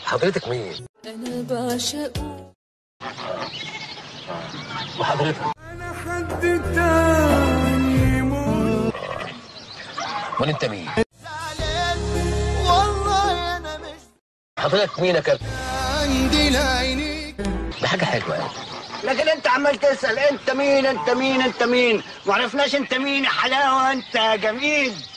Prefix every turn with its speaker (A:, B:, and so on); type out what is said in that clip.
A: حضرتك مين
B: أنا بعشقه
A: وحضرتك
C: انا حد تاني مو
A: امال انت مين
C: والله انا مش
A: حضرتك مين يا كابتن
C: عندي لعينيك
A: ده حاجه حلوه يعني
D: لكن انت عمال تسال انت مين انت مين انت مين ما عرفناش انت مين يا حلاوه انت يا جميل